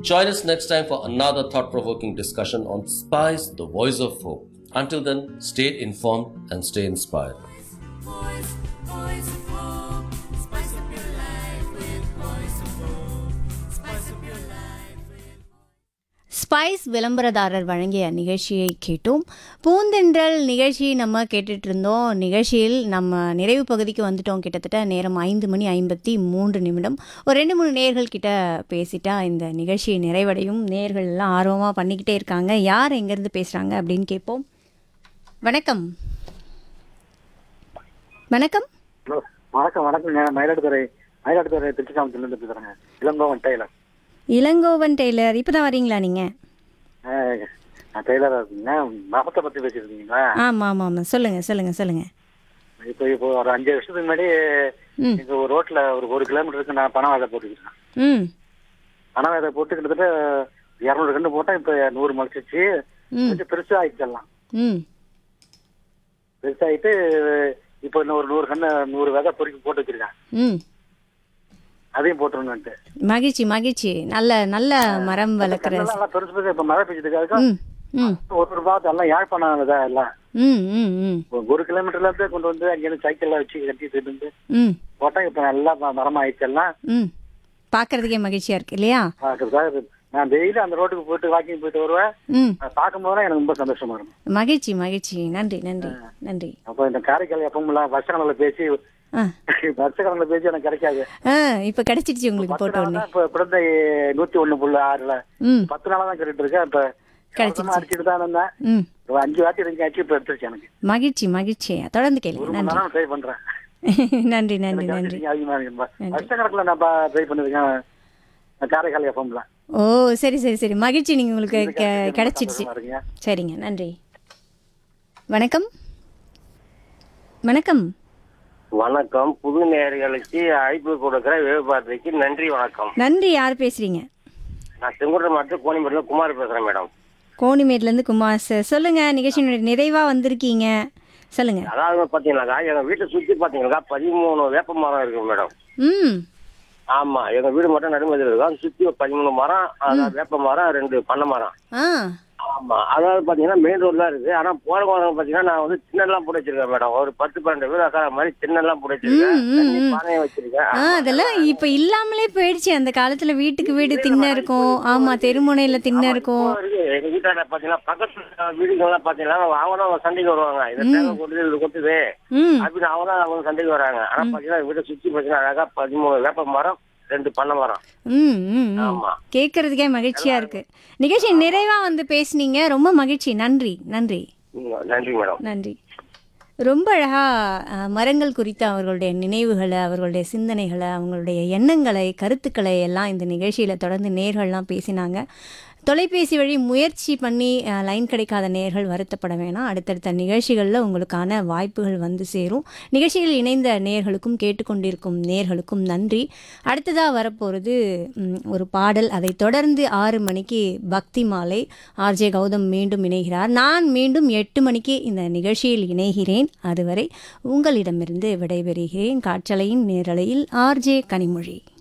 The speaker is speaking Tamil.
Join us next time for another thought provoking discussion on Spice, the voice of hope. Until then, stay informed and stay inspired. Voice, voice of hope. Spice up your life with voice of hope. Spice up your life with spice விளம்பரதாரர் வழங்கிய நிகழ்ச்சியை கேட்டோம் பூந்தென்றல் நிகழ்ச்சி நம்ம கேட்டுட்டு இருந்தோம் நிகழ்ச்சியில் நம்ம நிறைவு பகுதிக்கு வந்துட்டோம் கிட்டத்தட்ட நேரம் ஐந்து மணி ஐம்பத்தி மூன்று நிமிடம் ஒரு ரெண்டு மூணு நேர்கள் கிட்ட பேசிட்டா இந்த நிகழ்ச்சி நிறைவடையும் நேர்கள் எல்லாம் ஆர்வமாக பண்ணிக்கிட்டே இருக்காங்க யார் எங்கேருந்து பேசுகிறாங்க அப்படின்னு கேட்போம் வணக்கம் வணக்கம் ஹலோ வணக்கம் வணக்கம் நான் மயிலாடுதுறை மயிலாடுதுறை திருச்சிராமத்துலேருந்து பேசுகிறேங்க இளங்கோவன் டெய்லர் இளங்கோவன் டெய்லர் இப்போ தான் வரீங்களா நீங்கள் ஆஹ், நான் டெய்லராக இருக்கீங்க மகத்தை பற்றி பேசியிருக்கீங்களா ஆமாம் ஆமாம் ஆமாம் சொல்லுங்கள் சொல்லுங்கள் சொல்லுங்கள் இப்போ இப்போ ஒரு அஞ்சு வருஷத்துக்கு முன்னாடி ம் இங்கே ஒரு ரோட்டில் ஒரு ஒரு கிலோமீட்டருக்கு நான் பணம் விதை போட்டுக்கிறேன் ம் பணம் விதை போட்டு கிட்டத்தட்ட இரநூறு கன்று போட்டேன் இப்போ நூறு முளைச்சிச்சு ம் கொஞ்சம் பெருசாக ஆயிடுச்செல்லாம் ம் பெருசாகிட்டு இப்போ இன்னும் ஒரு நூறு கன்று நூறு விதை பொறுக்கி போட்டு வச்சிருக்கேன் ம் அதையும் போட்டுருணுன்ட்டு மகிழ்ச்சி மகிழ்ச்சி நல்ல நல்ல மரம் வளர்க்குற கண்ணெல்லாம் நல்லா பெருசு பெருசு இப்போ மழை பெஞ்சதுக்காக ம் ம் ஒரு ஒரு பாத்து எல்லாம் யாழ்ப்பாணம் விதை எல்லாம் ம் ம் ம் ஒரு கிலோமீட்டர்ல இருந்து கொண்டு வந்து அங்கேருந்து சைக்கிள்ல வச்சு கட்டிட்டு இருந்து ம் போட்டா இப்ப நல்லா ம- மரம் ஆயிடுச்சு எல்லாம் ம் பார்க்கறதுக்கே மகிழ்ச்சியாக இருக்கு இல்லையா பார்க்கறதுக்காக நான் டெய்லி அந்த ரோட்டுக்கு போயிட்டு வாக்கிங் போயிட்டு வருவேன் ம் அதை பார்க்கும்போது எனக்கு ரொம்ப சந்தோஷமா இருக்கும் மகிழ்ச்சி மகிழ்ச்சி நன்றி நன்றி நன்றி அப்போ இந்த காரைக்கால் எப்பவும் வருஷக்கணக்கில் பேசி ஆ வருஷக்கணக்கில் பேசி எனக்கு கிடைக்காது ஆ இப்போ கிடைச்சிடுச்சு உங்களுக்கு பத்து போட்ட நாள் உடனே தான் இப்போ குழந்தை நூத்தி ஒண்ணு புள்ளி ஆறுல ம் பத்து நாளா தான் கேட்டுட்டு இருக்கேன் இப்ப கிடைச்சிருச்சு. அடிச்சுட்டு தான் இருந்தேன் ம் ஒரு அஞ்சு வாட்டி ரெண்டு ஆச்சு இப்ப எடுத்துருச்சு எனக்கு மகிழ்ச்சி மகிழ்ச்சி தொடர்ந்து ஒரு கேளுங்க மணி நன்றி நேரம் ட்ரை பண்றேன் நன்றி நன்றி எனக்கு நன்றி அதிகமா அதிகமா இருக்கு வருஷக்கணக்கில் நான் ட்ரை பண்ணிருக்கேன் காரைக்கால் எஃப்எம்ல ஓ சரி சரி சரி மகிழ்ச்சி நீங்கள் உங்களுக்கு கெ- கிடைச்சிடுச்சு சந்தோஷமா இருக்குங்க சரிங்க நன்றி வணக்கம் வணக்கம் வணக்கம் புது நேயர்களுக்கு அழைப்பு கொடுக்கிற விவபாரத்துக்கு நன்றி வணக்கம் நன்றி யார் பேசுறீங்க நான் செங்குன்ற மாவட்டத்தில் கோணிமேட்டில் குமார் பேசுறேன் மேடம் கோணிமேட்லேருந்து குமார் சார் சொல்லுங்க நிகழ்ச்சியினுடைய நிறைவா வந்திருக்கீங்க சொல்லுங்க அதாவது பாத்தீங்கன்னாக்கா எங்க வீட்டை சுத்தி பாத்தீங்கன்னாக்கா பதிமூணு வேப்ப மரம் இருக்கு மேடம் ம் ஆமா எங்க வீடு மட்டும் நடுமதியில் இருக்கும் அது சுத்தி ஒரு பதிமூணு மரம் அதாவது வேப்ப மரம் ரெண்டு பண்ணை மரம் ஆ ஆமா அதாவது பாத்தீங்கன்னா மெயின் ரோடு தான் இருக்கு ஆனா போறவங்க பாத்தீங்கன்னா நான் வந்து சின்னெல்லாம் போட்டு வச்சிருக்கேன் மேடம் ஒரு பத்து பன்னெண்டு பேர் அக்கா மாதிரி சின்னெல்லாம் போட்டு வச்சிருக்கேன் ம், ம், தண்ணி ம். பானையை வச்சிருக்கேன் ஆ அதெல்லாம் இப்போ இல்லாமலே போயிடுச்சு அந்த காலத்துல வீட்டுக்கு வீடு திண்ணை இருக்கும் ஆமா தெருமுனையில திண்ணை இருக்கும் இப்போ இருக்கு. எங்க வீட்டாண்ட பாத்தீங்கன்னா பக்கத்துல வீடுகள்லாம் பாத்தீங்கன்னா அவங்களும் அவங்க சண்டைக்கு வருவாங்க இந்த தேவை கொண்டு இது கொட்டுது ம் அப்படின்னு அவங்க அவங்க சண்டைக்கு வராங்க ஆனா பாத்தீங்கன்னா வீட்டை சுத்தி பாத்தீங்கன்னா அழகா பதிமூணு வேப்ப மரம் ரெண்டு பண்ணை மரம் ம் ம் ம். ஆமா கேட்கறதுக்கே மகிழ்ச்சியா இருக்கு நிகழ்ச்சி நிறைவா வந்து பேசுனீங்க ரொம்ப மகிழ்ச்சி நன்றி நன்றி ம், நன்றி மேடம் நன்றி ரொம்ப அழகா அஹ், மரங்கள் குறித்த அவர்களுடைய நினைவுகளை அவர்களுடைய சிந்தனைகளை அவங்களுடைய எண்ணங்களை கருத்துக்களை எல்லாம் இந்த நிகழ்ச்சியில தொடர்ந்து நேர்கள்லாம் பேசினாங்க தொலைபேசி வழி முயற்சி பண்ணி அஹ், லைன் கிடைக்காத நேர்கள் வருத்தப்பட வேணாம் அடுத்தடுத்த நிகழ்ச்சிகளில் உங்களுக்கான வாய்ப்புகள் வந்து சேரும் நிகழ்ச்சியில் இணைந்த நேர்களுக்கும் கேட்டுக்கொண்டிருக்கும் நேர்களுக்கும் நன்றி அடுத்ததாக வரப்போகிறது ம், ஒரு பாடல் அதை தொடர்ந்து ஆறு மணிக்கு பக்தி மாலை ஆர்ஜே கௌதம் மீண்டும் இணைகிறார் நான் மீண்டும் எட்டு மணிக்கு இந்த நிகழ்ச்சியில் இணைகிறேன் அதுவரை உங்களிடமிருந்து விடைபெறுகிறேன் காற்றலையின் நேரலையில் ஆர்ஜே கனிமொழி